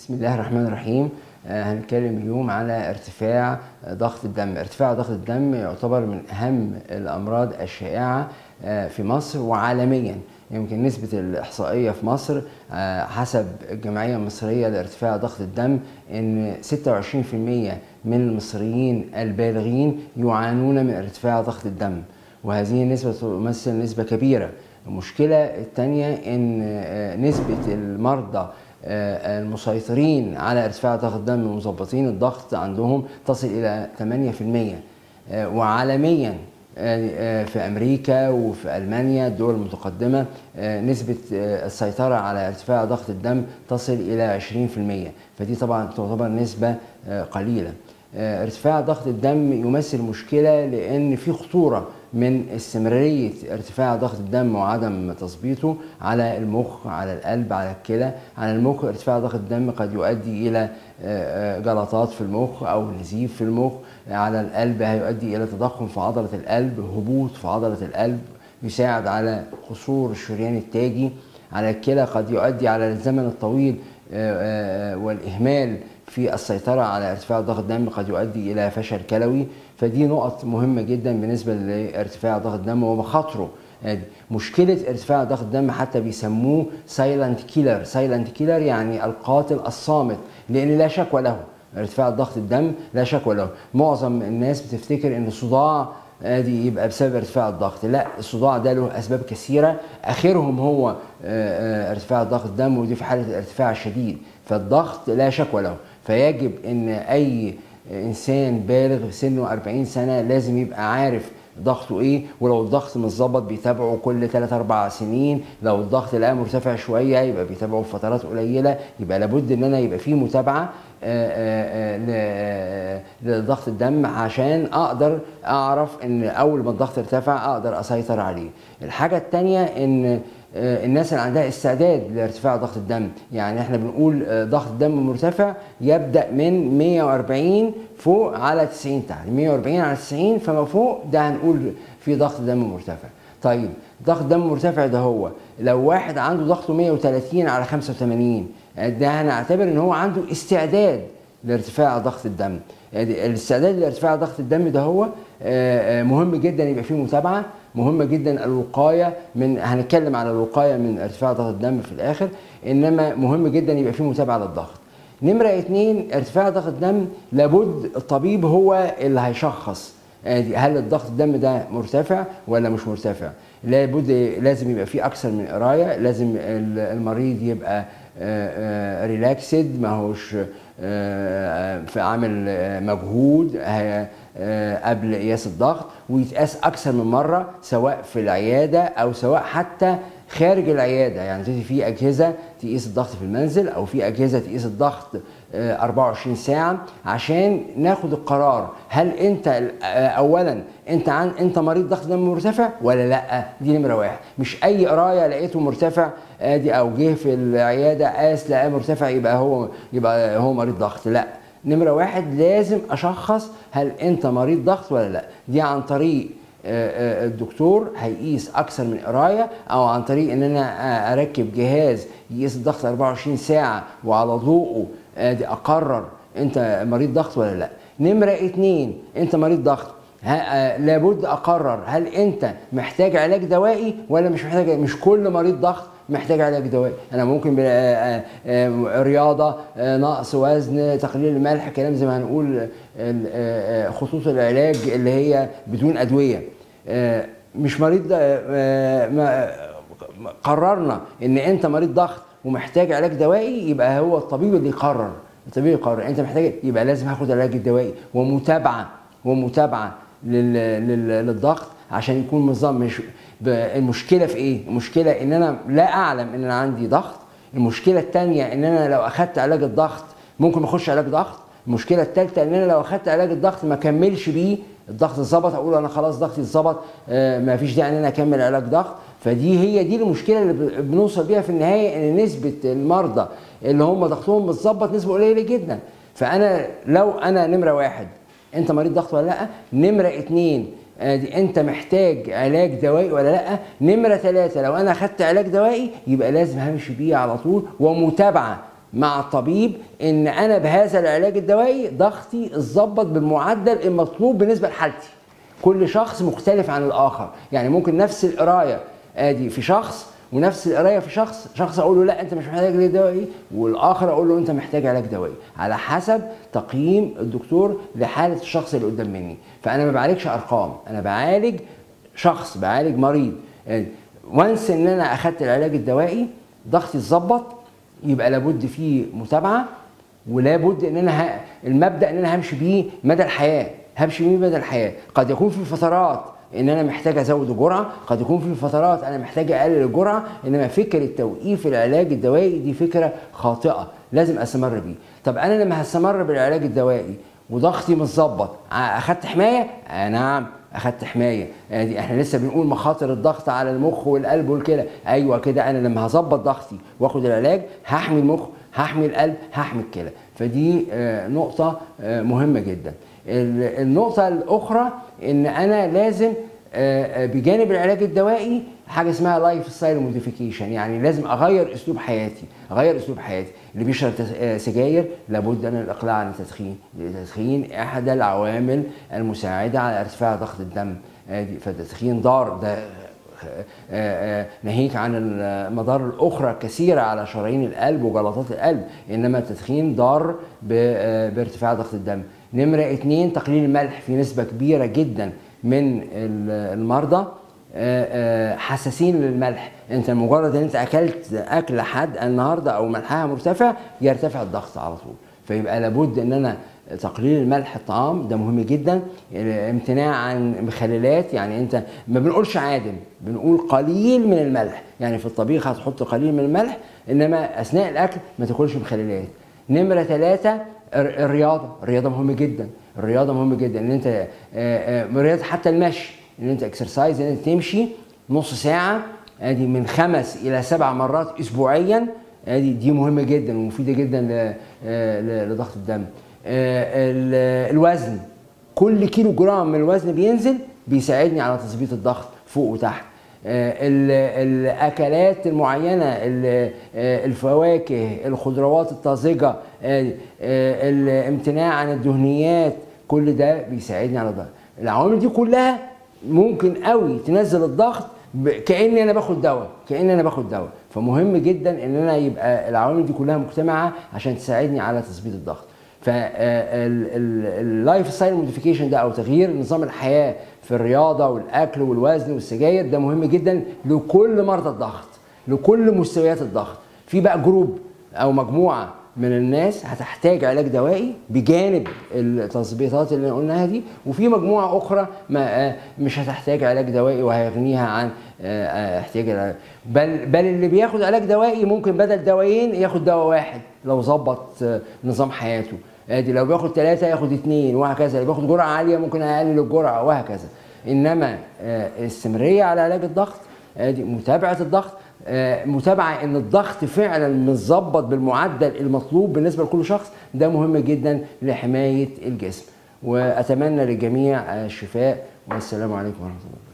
بسم الله الرحمن الرحيم آه، هنتكلم اليوم على ارتفاع ضغط الدم ارتفاع ضغط الدم يعتبر من أهم الأمراض الشائعة آه، في مصر وعالميا يمكن نسبة الإحصائية في مصر آه، حسب الجمعية المصرية لارتفاع ضغط الدم إن 26% من المصريين البالغين يعانون من ارتفاع ضغط الدم وهذه النسبة تمثل نسبة كبيرة المشكلة الثانية إن نسبة المرضى المسيطرين على ارتفاع ضغط الدم ومظبطين الضغط عندهم تصل الى 8% وعالميا في امريكا وفي المانيا الدول المتقدمه نسبه السيطره على ارتفاع ضغط الدم تصل الى 20% فدي طبعا تعتبر نسبه قليله ارتفاع ضغط الدم يمثل مشكله لان في خطوره من استمراريه ارتفاع ضغط الدم وعدم تظبيطه على المخ على القلب على الكلى على المخ ارتفاع ضغط الدم قد يؤدي الى جلطات في المخ او نزيف في المخ على القلب هيؤدي الى تضخم في عضله القلب هبوط في عضله القلب يساعد على قصور الشريان التاجي على الكلى قد يؤدي على الزمن الطويل والاهمال في السيطرة على ارتفاع ضغط الدم قد يؤدي إلى فشل كلوي فدي نقط مهمة جدا بالنسبة لارتفاع ضغط الدم ومخاطره مشكلة ارتفاع ضغط الدم حتى بيسموه سايلنت كيلر سايلنت كيلر يعني القاتل الصامت لأن لا شكوى له ارتفاع ضغط الدم لا شكوى له معظم الناس بتفتكر ان الصداع ادي يبقى بسبب ارتفاع الضغط لا الصداع ده له اسباب كثيره اخرهم هو ارتفاع ضغط الدم ودي في حاله الارتفاع الشديد فالضغط لا شكوى له فيجب ان اي انسان بالغ في سنه 40 سنه لازم يبقى عارف ضغطه ايه ولو الضغط متظبط بيتابعه كل 3 4 سنين لو الضغط لقاه مرتفع شويه يبقى بيتابعه في فترات قليله يبقى لابد ان انا يبقى في متابعه لضغط الدم عشان اقدر اعرف ان اول ما الضغط ارتفع اقدر اسيطر عليه الحاجه الثانيه ان الناس اللي عندها استعداد لارتفاع ضغط الدم يعني احنا بنقول ضغط الدم مرتفع يبدا من 140 فوق على 90 تحت 140 على 90 فما فوق ده هنقول في ضغط دم مرتفع طيب ضغط دم مرتفع ده هو لو واحد عنده ضغطه 130 على 85 ده هنعتبر ان هو عنده استعداد لارتفاع ضغط الدم يعني الاستعداد لارتفاع ضغط الدم ده هو مهم جدا يبقى فيه متابعه مهمة جدا الوقاية من هنتكلم على الوقاية من ارتفاع ضغط الدم في الآخر إنما مهم جدا يبقى فيه متابعة للضغط. نمرة اتنين ارتفاع ضغط الدم لابد الطبيب هو اللي هيشخص هل الضغط الدم ده مرتفع ولا مش مرتفع لابد لازم يبقى فيه أكثر من قراية لازم المريض يبقى ريلاكسد ما هوش في عامل مجهود قبل قياس الضغط ويتقاس اكثر من مره سواء في العياده او سواء حتى خارج العياده يعني في اجهزه تقيس الضغط في المنزل او في اجهزه تقيس الضغط 24 ساعه عشان ناخد القرار هل انت اولا انت عن انت مريض ضغط دم مرتفع ولا لا دي نمره واحد مش اي قرايه لقيته مرتفع ادي او جه في العياده قاس لقاه مرتفع يبقى هو يبقى هو مريض ضغط لا نمرة واحد لازم أشخص هل أنت مريض ضغط ولا لا دي عن طريق الدكتور هيقيس أكثر من قراية أو عن طريق إن أنا أركب جهاز يقيس الضغط 24 ساعة وعلى ضوءه أدي أقرر أنت مريض ضغط ولا لا نمرة اتنين أنت مريض ضغط لابد أقرر هل أنت محتاج علاج دوائي ولا مش محتاج مش كل مريض ضغط محتاج علاج دوائي انا ممكن رياضه نقص وزن تقليل الملح كلام زي ما هنقول خطوط العلاج اللي هي بدون ادويه مش مريض قررنا ان انت مريض ضغط ومحتاج علاج دوائي يبقى هو الطبيب اللي يقرر الطبيب يقرر انت محتاج يبقى لازم هاخد العلاج الدوائي ومتابعه ومتابعه للضغط عشان يكون نظام مش المشكله في ايه؟ المشكله ان انا لا اعلم ان انا عندي ضغط، المشكله الثانيه ان انا لو اخدت علاج الضغط ممكن اخش علاج ضغط، المشكله الثالثه ان انا لو اخدت علاج الضغط ما اكملش بيه الضغط اتظبط اقول انا خلاص ضغطي اتظبط آه ما فيش داعي ان انا اكمل علاج ضغط فدي هي دي المشكله اللي بنوصل بيها في النهايه ان نسبه المرضى اللي هم ضغطهم متظبط نسبه قليله جدا فانا لو انا نمره واحد انت مريض ضغط ولا لا نمره اتنين ادي انت محتاج علاج دوائي ولا لا نمره ثلاثة لو انا اخدت علاج دوائي يبقى لازم همشي بيه على طول ومتابعه مع الطبيب ان انا بهذا العلاج الدوائي ضغطي اتظبط بالمعدل المطلوب بالنسبه لحالتي كل شخص مختلف عن الاخر يعني ممكن نفس القرايه ادي في شخص ونفس القرايه في شخص شخص اقول له لا انت مش محتاج علاج دوائي والاخر اقول له انت محتاج علاج دوائي على حسب تقييم الدكتور لحاله الشخص اللي قدام مني فانا ما بعالجش ارقام انا بعالج شخص بعالج مريض يعني وانس ان انا اخدت العلاج الدوائي ضغطي اتظبط يبقى لابد فيه متابعه ولابد ان انا ه... المبدا ان انا همشي بيه مدى الحياه همشي بيه مدى الحياه قد يكون في فترات ان انا محتاج ازود الجرعه قد يكون في فترات انا محتاج اقلل الجرعه انما فكره توقيف العلاج الدوائي دي فكره خاطئه لازم استمر بيه طب انا لما هستمر بالعلاج الدوائي وضغطي متظبط اخدت حمايه آه نعم اخدت حمايه يعني احنا لسه بنقول مخاطر الضغط على المخ والقلب والكلى ايوه كده انا لما هظبط ضغطي واخد العلاج هحمي المخ هحمي القلب هحمي الكلى فدي آه نقطه آه مهمه جدا النقطه الاخرى ان انا لازم بجانب العلاج الدوائي حاجه اسمها لايف ستايل موديفيكيشن يعني لازم اغير اسلوب حياتي اغير اسلوب حياتي اللي بيشرب سجاير لابد من الاقلاع عن التدخين التدخين احدى العوامل المساعده على ارتفاع ضغط الدم فالتدخين ضار ده ناهيك عن المضار الاخرى كثيره على شرايين القلب وجلطات القلب انما التدخين ضار بارتفاع ضغط الدم نمره اتنين تقليل الملح في نسبه كبيره جدا من المرضى حساسين للملح انت مجرد ان انت اكلت اكل حد النهارده او ملحها مرتفع يرتفع الضغط على طول فيبقى لابد ان انا تقليل الملح الطعام ده مهم جدا امتناع عن مخللات يعني انت ما بنقولش عادم بنقول قليل من الملح يعني في الطبيخ هتحط قليل من الملح انما اثناء الاكل ما تاكلش مخللات نمره ثلاثة الرياضه الرياضه مهمه جدا الرياضه مهمه جدا ان انت رياضه حتى المشي ان انت اكسرسايز ان انت تمشي نص ساعه ادي من خمس الى سبع مرات اسبوعيا ادي دي مهمه جدا ومفيده جدا لضغط الدم الوزن كل كيلو جرام من الوزن بينزل بيساعدني على تظبيط الضغط فوق وتحت الاكلات المعينه الفواكه الخضروات الطازجه الامتناع عن الدهنيات كل ده بيساعدني على الضغط العوامل دي كلها ممكن قوي تنزل الضغط كاني انا باخد دواء كاني انا باخد دواء فمهم جدا ان انا يبقى العوامل دي كلها مجتمعه عشان تساعدني على تظبيط الضغط فاللايف ستايل موديفيكيشن ده او تغيير نظام الحياه في الرياضه والاكل والوزن والسجاير ده مهم جدا لكل مرضى الضغط لكل مستويات الضغط في بقى جروب او مجموعه من الناس هتحتاج علاج دوائي بجانب التظبيطات اللي قلناها دي وفي مجموعه اخرى ما مش هتحتاج علاج دوائي وهيغنيها عن احتياج العلاج بل بل اللي بياخد علاج دوائي ممكن بدل دوايين ياخد دواء واحد لو ظبط نظام حياته ادي لو بياخد ثلاثه ياخد اثنين وهكذا اللي بياخد جرعه عاليه ممكن اقلل الجرعه وهكذا انما الاستمراريه على علاج الضغط ادي متابعه الضغط متابعه ان الضغط فعلا متظبط بالمعدل المطلوب بالنسبه لكل شخص ده مهم جدا لحمايه الجسم واتمنى للجميع الشفاء والسلام عليكم ورحمه الله